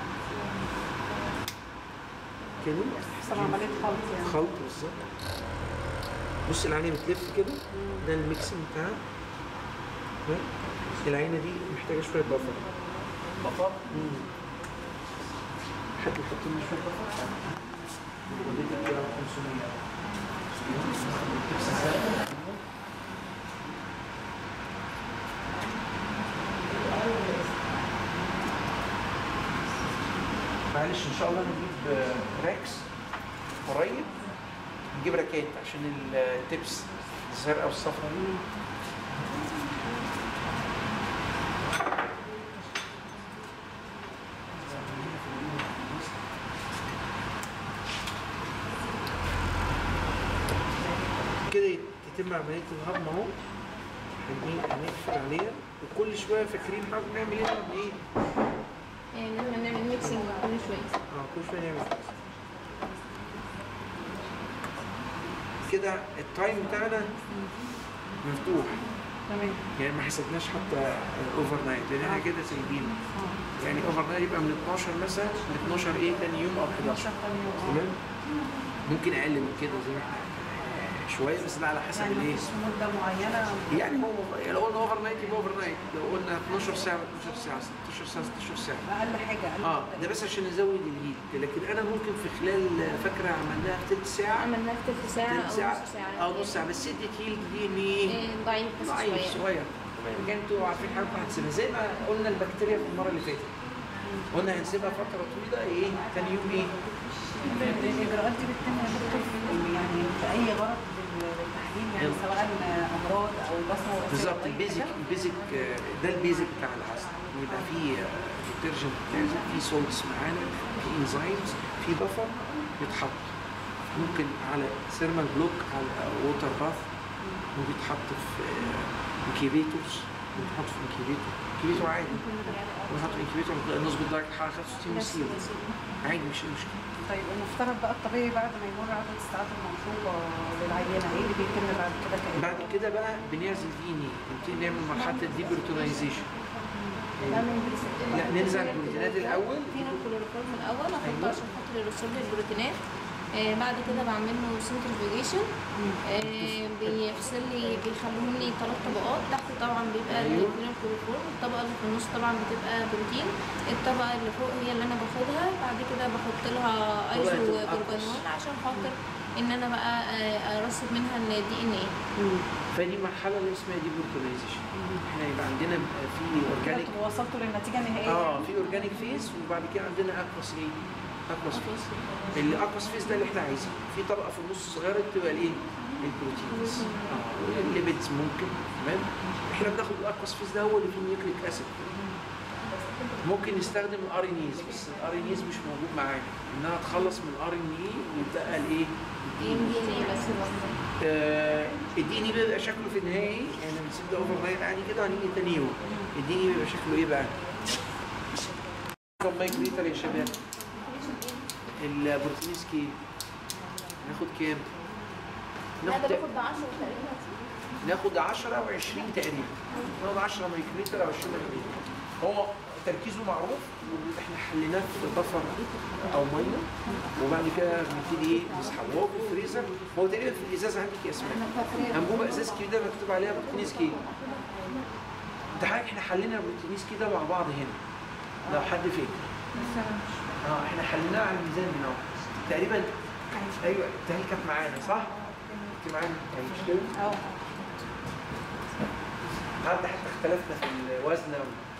كده حسب عملية خلط يعني خلط بالظبط بص العينه بتلف كده ده الميكسنج بتاعها ها؟ العينه دي محتاجه شويه بفر بفر حد يحط لنا شويه بفر وديتها كده 500 معلش ان شاء الله نجيب آه، راكس قريب نجيب راكات عشان التبس الزرقاء والصفراء دي كده يتم عمليه الهضم اهو هني- هنقفل عليها وكل شويه فاكرين حاجه نعمل ايه نعمل ايه؟ يعني احنا بنعمل ميكسنج كل شوية اه كل شويه نعمل كده التايم بتاعنا مفتوح تمام يعني ما حسبناش حتى اوفر نايت لان احنا كده سايبينه يعني اوفر نايت يبقى من 12 مثلا ل 12 ايه تاني يوم او 11 تمام ممكن اقل من كده زي ما احنا شويه بس ده على حسب يعني الايه مفيش مدة معينة يعني هو لو قلنا اوفر نايت يبقى اوفر نايت لو قلنا 12 ساعه 12 ساعه 16 ساعه 16 ساعه أقل حاجة أقل اه مدة. ده بس عشان نزود الهيت لكن انا ممكن في خلال فاكره عملناها في تلت ساعه عملناها في تلت ساعة تلت أو ساعه نص ساعة اه نص ساعه بس ادت هيت دي ان ايه إيه، ضعيف بس ضعيف شوية صغير كان انتوا عارفين حاجه هتسيبها زي ما قلنا البكتيريا في المره اللي فاتت قلنا هنسيبها فتره طويله ايه تاني يوم ايه الإجراءات دي بتتم يا دكتور في- يعني بأي غرض لل- للتحليل يعني يلا. سواء أمراض أو بصمة وأسئلة بالظبط أو أي البيزك حاجة. البيزك آه، ده البيزك بتاع العسل ويبقى فيه ديترجنت لازم فيه سولتس معانا في انزيمز في بفر بيتحط ممكن على سيرمال بلوك على ووتر باث ممكن يتحط في انكيبيتورز ممكن يتحط في انكيبيتور انكيبيتور عادي نحط في انكيبيتور نظبط درجه الحراره 65 بس وسيب عادي مش مشكله طيب المفترض بقى الطبيعي بعد ما يمر عدد الساعات المطلوبة للعينة إيه اللي بيتم بعد كده كإجراء؟ بعد كده بقى بنعزل ديني نبتدي نعمل مرحله الديبرتونايزيشن لا ننزل البروتينات الاول فينا الكلوروفورم الاول احطه أيوة. عشان خاطر يرسل لي البروتينات آه بعد كده بعمل له سنترفيوجيشن آه بيفصل لي بيخليهم لي ثلاث طبقات تحت طبعا بيبقى أيوة. الفينا الكلوروفورم الطبقه اللي في النص طبعا بتبقى بروتين الطبقه اللي فوق هي اللي انا باخدها بعد كده بحط لها ايزو طبقة الأقصى. جلوكانول عشان خاطر ان انا بقى آه، ارصد منها الدي ان ايه فدي مرحله اللي اسمها دي بورتوليزيشن احنا يبقى عندنا بيبقى في اورجانيك كده وصلتوا للنتيجه النهائيه اه في اورجانيك فيز وبعد كده عندنا اكواس ايه؟ اكواس فيز الاكواس فيز ده اللي احنا عايزينه في طبقه في النص صغيره بتبقى الايه؟ البروتينز اه الليبيدز ممكن تمام احنا بناخد الاكواس فيز ده هو اللي فيه نيوكليك اسيد ممكن نستخدم الارينيز بس الارينيز مش موجود معانا انها تخلص من الار ان اي ويبقى الايه؟ دي ان ايه بس برضه آه، الدي ان اي بيبقى شكله في النهائي يعني بنسيب ده اوفر نايت عادي كده هنيجي تاني يوم الدي ان اي بيبقى شكله ايه بقى؟ كم مايكريتر يا شباب؟ البروتينيز كام؟ ناخد كام؟ لا ده ناخد باخد ب 10 تقريبا ناخد 10 او 20 تقريبا ناخد 10 مايكريتر او 20 مايكريتر هو تركيزه معروف واحنا حليناه في بفر او ميه وبعد كده بنبتدي ايه نسحبه هو في الفريزر هو تقريبا في الازازه عندك يا اسماء انبوبه ازاز كده مكتوب عليها بروتينيز كي ده حاجه احنا حلينا البروتينيز كده مع بعض هنا لو حد فاكر اه احنا حليناها على الميزان هنا اهو. تقريبا ايوه التهيل كانت معانا صح؟ كنت معانا مش كده؟ اه حتى حتى اختلفنا في الوزن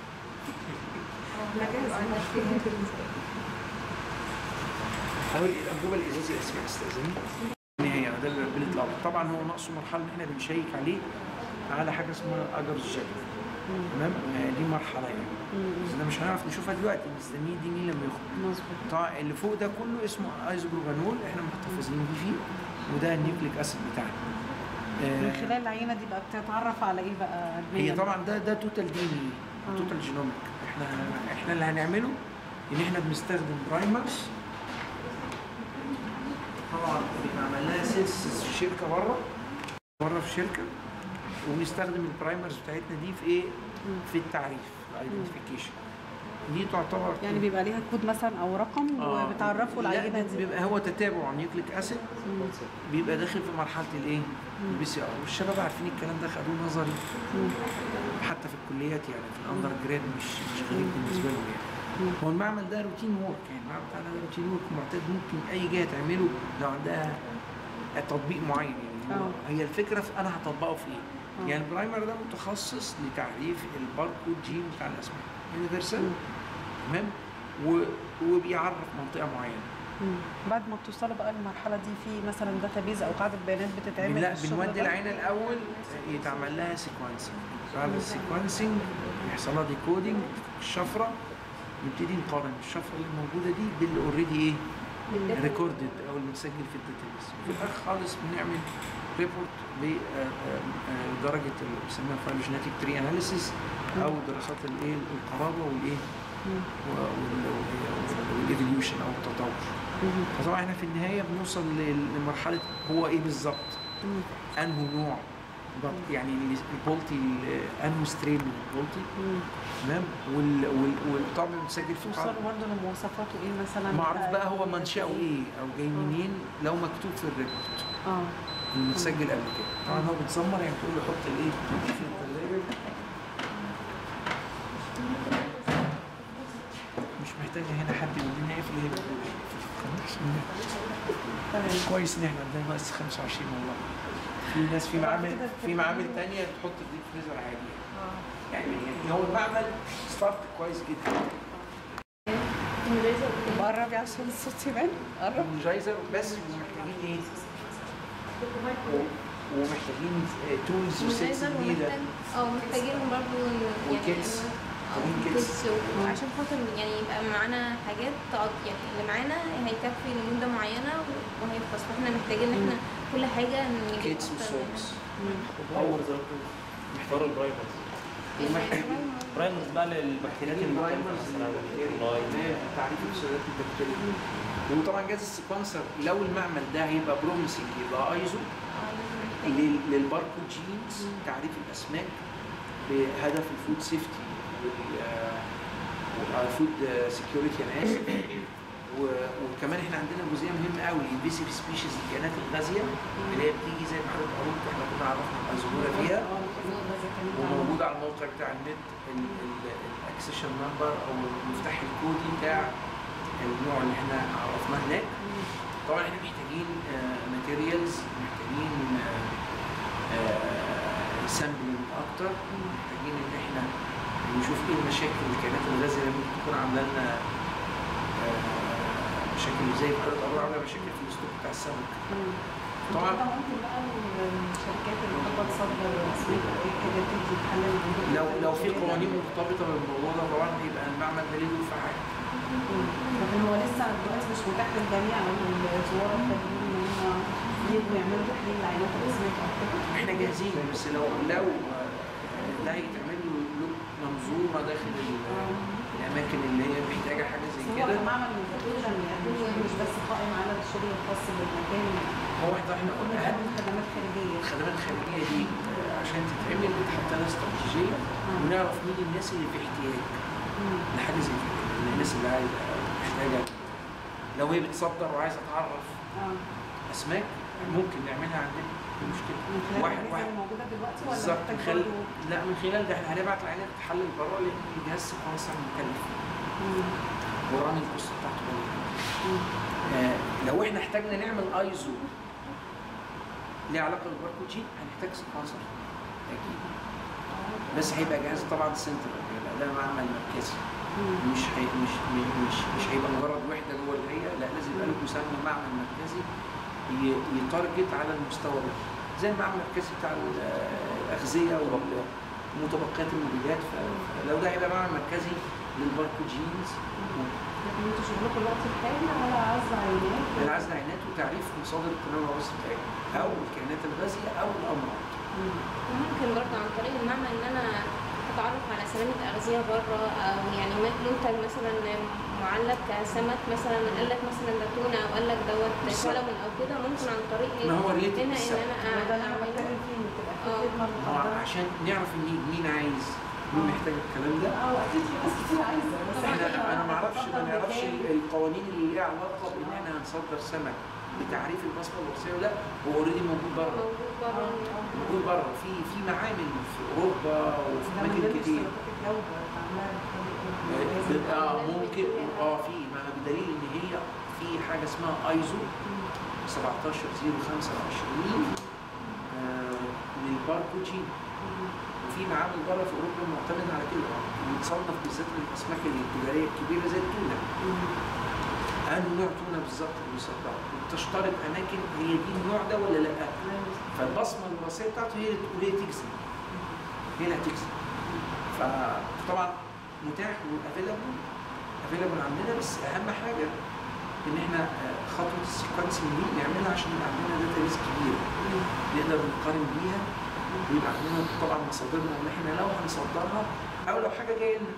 أو الأنبوبة الإزازي اسمها استاذني النهاية ده اللي بنطلع طبعا هو ناقصه مرحلة إن إحنا بنشيك عليه على حاجة اسمها أجر الشكل تمام آه، دي مرحلة يعني بس ده مش هنعرف نشوفها دلوقتي مستنيين دي مين لما يخرج مظبوط طبعا اللي فوق ده كله اسمه ايزوبروبانول احنا محتفظين بيه فيه وده النيوكليك اسيد بتاعنا من آه، خلال العينه دي بقى بتتعرف على ايه بقى هي علمياً؟ طبعا ده ده توتال دي ان آه. توتال جينوميك احنا احنا اللي هنعمله ان احنا بنستخدم برايمرز طبعا بنعمل لها سيلز في شركه بره بره في شركه وبنستخدم البرايمرز بتاعتنا دي في ايه؟ في التعريف الايدنتيفيكيشن دي تعتبر يعني بيبقى ليها كود مثلا او رقم آه. وبتعرفوا لا، العينه دي بيبقى هو تتابع نيوكليك اسيد بيبقى داخل في مرحله الايه؟ البي سي ار والشباب عارفين الكلام ده خدوه نظري حتى في الكليات يعني في الاندر جراد مش مش غريب بالنسبه لهم يعني هو المعمل ده روتين وورك يعني المعمل بتاعنا ده روتين وورك معتاد ممكن اي جهه تعمله لو عندها تطبيق معين يعني هو آه. هي الفكره في انا هطبقه في ايه؟ آه. يعني البرايمر ده متخصص لتعريف الباركود جين بتاع الاسماك يونيفرسال تمام و- وبيعرف منطقه معينه مم. بعد ما بتوصلوا بقى للمرحله دي في مثلا داتابيز او قاعده بيانات بتتعمل لا في الشغل بنودي ده؟ العينه الاول يتعمل لها سيكونسنج بعد السيكونسنج يحصل لها ديكودنج الشفره نبتدي نقارن الشفره اللي موجوده دي باللي اوريدي ايه ريكوردد او اللي متسجل في الداتابيس وفي الاخر خالص بنعمل ريبورت بدرجه اللي بيسموها فايلوجينيتك تري اناليسيس او دراسات الايه القرابه والايه مم. والايفوليوشن او التطور مم. فطبعا احنا في النهايه بنوصل لل- لمرحله هو ايه بالظبط مم. انه نوع بط- يعني ال- البولتي ال- انه سترين من البولتي مم. تمام وال- وال- والطعم متسجل في توصلوا القاعدة. برضه لمواصفاته ايه مثلا معروف بقى هو منشأه ايه او جاي منين لو مكتوب في الريبورت اه المتسجل قبل كده طبعا هو بيتسمر يعني تقول له حط الايه في الثلاجه مش محتاجه هنا حد يقول لنا ايه في الايه تمام كويس ان احنا عندنا ناقص 25 والله في ناس في معامل في معامل تانية تحط الديب فريزر عادي يعني يعني هو المعمل ستارت كويس جدا قربي عشان الصوت يبان قرب جايزر بس ومحتاجين ايه؟ ومحتاجين تولز وسيتس ونازل جديده ومحتاج اه محتاجين برضه يعني وكيتس. اه محتاجين كيتس. كيتس و- وعشان خاطر يعني يبقى معانا حاجات تقض يعني اللي معانا هيكفي لمدة معينة وهيخلص فاحنا محتاجين ان احنا كل حاجة نجيب كيتس أكتر وسوكس برايمرز اختاروا البرايمرز منها. برايمرز بقى للبكتيريات محتاجين المختلفة برايمرز مثلا للبكتيريا تعريف اكسيدات البكتيريا وطبعا جهاز السيكونسر لو المعمل ده هيبقى بروميسنج يبقى ايزو لل- للباركود جينز تعريف الاسماك بهدف الفود سيفتي والفود سكيورتي انا اسف و- وكمان احنا عندنا جزئيه مهمه قوي الانفيسيف سبيشيز الكائنات الغازيه اللي هي بتيجي زي ما حضرتك قلت احنا كنا عرفنا الزهوره فيها وموجود على الموقع بتاع النت الاكسشن نمبر او المفتاح الكودي بتاع النوع اللي احنا عرفناه هناك طبعا احنا محتاجين ماتيريالز محتاجين سامبلنج اكتر محتاجين ان احنا نشوف ايه المشاكل الكائنات الغازيه اللي ممكن تكون عامله لنا آه، مشاكل زي بحيره الابراج عامله مشاكل في الستوك بتاع السمك طبعا طبعا ممكن بقى الشركات اللي حابه تصدر اسماك او اي حاجه تيجي تحلل الموضوع لو بتاع لو في الشركة. قوانين مرتبطه بالموضوع ده طبعا هيبقى المعمل ده ليه دور فعال مم. لكن هو لسه دلوقتي مش متاح للجميع او الزوار الخارجيين ان هم يجوا يعملوا تحليل لعينات الاسماك او كده احنا جاهزين بس لو لو آه، ده هيتعمل له له منظومه داخل ال- الاماكن اللي هي محتاجه حاجه زي بس هو كده المعمل متكامل يعني مش- مش بس قائم على الشغل الخاص بالمكان هو احنا احنا قلنا اهم بنقدم خدمات خارجيه الخدمات الخارجيه دي آه، عشان تتعمل تحط لها استراتيجيه ونعرف مين الناس اللي في احتياج مم. لحاجه زي كده لأن الناس اللي عايزه محتاجه لو هي بتصدر وعايزه تعرف اه اسماك ممكن نعملها عندنا مش مشكله من خلال واحد الأجهزة واحد اللي موجوده دلوقتي ولا بالظبط محتاج من خلال برضه لا من خلال ده احنا هنبعت العينات تحلل بره لان الجهاز سيكونسر مكلف مم. ورامي القصه بتاعته بره مم. آه لو احنا احتاجنا نعمل ايزو ليه علاقه بالباركوجين هنحتاج سيكونسر اكيد بس هيبقى جهاز طبعا سنتر هيبقى ده معمل مركزي مم. مش هي مش مش مش هيبقى مجرد وحده جوه الهيئه لا لازم يبقى له مسمى معمل مركزي ي- يتارجت على المستوى ده زي المعمل المركزي بتاع ال- الاغذيه ومتبقيات المبيدات ف- فلو ده هيبقى معمل مركزي للباركوجينز لكن انتوا شغلكم الوقت الحالي على عزل عينات العزل عينات وتعريف مصادر التنوع الوراثي بتاعتها او الكائنات الغازيه او الامراض مم. وممكن برضه عن طريق المعمل ان انا اتعرف على سلامة اغذية بره او يعني منتج مثلا معلب كسمك مثلا قال لك مثلا ده تونة او قال لك دوت بالظبط. سلمون او كده ممكن عن طريق ما هو related هنا ان بالسلمون. انا ده اللي انا اعمله بتكلم فيه ان تبقى في اه. خدمه هو مقدمه عشان نعرف مين مين عايز مين آه. محتاج الكلام ده اه اكيد في ناس كتير عايزه بس احنا إحنا انا ما اعرفش ما هنفضل نعرفش بكام. ال- القوانين اللي ليها علاقه بان احنا هنصدر سمك بتعريف البصمه الوراثيه ولا هو اوريدي موجود بره موجود بره موجود بره في في معامل في اوروبا وفي ده من اماكن ضمن كتير اشتراكات الجوده اللي عاملاها بت- اه ممكن اه في ما بدليل ان هي في حاجه اسمها ايزو 17025 آه للباركوجين وفي معامل بره في اوروبا معتمد على كده بتصنف بالذات الاسماك التجاريه الكبيره زي التونه انه نوع تونه بالظبط اللي بيصدرها وتشترط اماكن هي دي النوع ده ولا لا فالبصمه الوراثيه بتاعته هي اللي هي تجزم هي اللي هتجزم فطبعا متاح وافيلابل افيلابل عندنا بس اهم حاجه ان احنا آه، خطوه السيكونسنج دي نعملها عشان يبقى عندنا داتا بيس كبيره نقدر نقارن بيها ويبقى عندنا طبعا مصادرنا اللي احنا لو هنصدرها او لو حاجه جايه لنا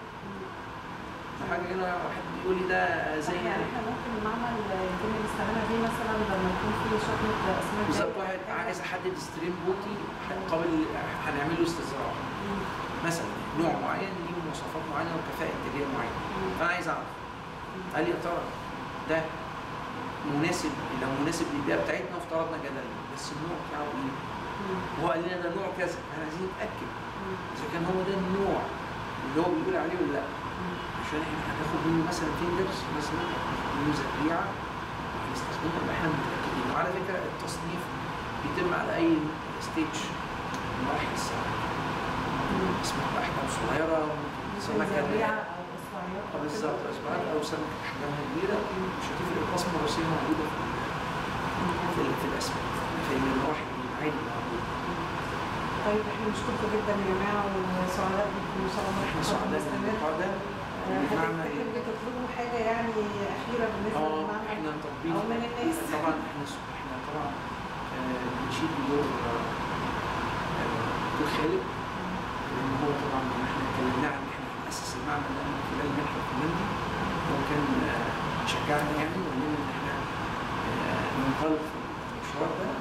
لو حاجه هنا واحد بيقول لي ده زي يعني احنا ممكن المعمل يتم الاستعانه بيه مثلا لما يكون في شحنه اسماك بالظبط جاية واحد أو حاجة. عايز احدد ستريم بوتي قبل هنعمل له استزراع مم. مثلا نوع معين ليه مواصفات معينه وكفاءه انتاجيه معينه مم. فانا عايز اعرف هل يا ترى ده مناسب لو مناسب للبيئه بتاعتنا افترضنا جدلا بس النوع بتاعه ايه؟ مم. هو قال لنا ده نوع كذا احنا عايزين نتاكد مم. اذا كان هو ده النوع اللي هو بيقول عليه ولا لا مم. عشان احنا هناخد منه مثلا فينجرز مثلا منه زريعه وهنستخدمها يبقى احنا متاكدين وعلى فكره التصنيف بيتم على اي ستيج من مراحل السمك اسمها احجام صغيره ممكن سمكه زريعة أو إصبعيات آه بالظبط اسمها او سمكه احجامها كبيره مش هتفرق البصمه الوراثيه موجوده في في, ال- في الاسماك في المراحل العادي موجوده طيب احنا بنشكركم جدا يا جماعه وسعداء بكم ان شاء الله احنا سعداء باللقاء ده المعنى هتفتكر بتطلبوا حاجه يعني اخيره بالنسبه اه للمعمل احنا طالبين او من الناس طبعا احنا احنا طبعا آه، بنشيد بدور آه، آه، دكتور خالد لان هو طبعا احنا اتكلمنا عن ان احنا هنأسس المعمل ده من خلال منحه الكومندي هو كان آه، شجعنا يعني وقال لنا ان احنا آه، ننطلق في المشوار ده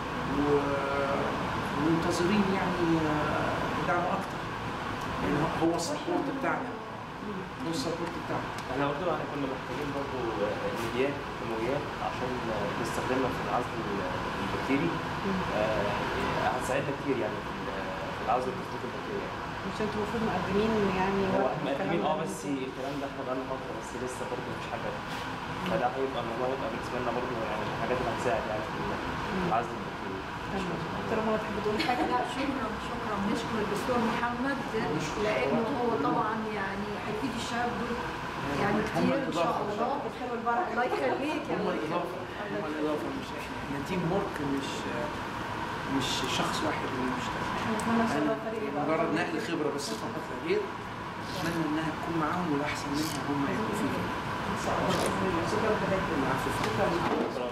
و- ومنتظرين يعني آه، دعم اكتر يعني هو- هو السبورت بتاعنا هو السبورت بتاعنا احنا برضه يعني كنا محتاجين برضه ميديات كيماويات عشان نستخدمها في العزل البكتيري آه، هتساعدنا كتير يعني في ال- في العزل التثبيت البكتيري مش انتوا المفروض مقدمين يعني هو ورق احنا مقدمين والكلام اه ده. بس الكلام ده احنا بقالنا فتره بس لسه برضه مفيش حاجه فده هيبقى الموضوع هيبقى بالنسبه لنا برضه يعني من الحاجات اللي هتساعد يعني في العزل البكتيري تمام دكتوره منى تحبي تقولي حاجه؟ لا شكرا شكرا نشكر الدكتور محمد لانه هو طبعا يعني هيفيد الشباب دول يعني كتير ان شاء الله بتحلوا البركه الله يخليك يا هم الله الاضافه هم الاضافه مش احنا احنا تيم ورك مش مش شخص واحد اللي بيشتغل احنا نتمنى ان شاء الله الفريق يبقى مجرد نقل خبره بس فقط لا غير اتمنى انها تكون معاهم والاحسن منها هم يبقوا فيها ان شاء الله باذن الله شكرا جدا العفو شكرا شكرا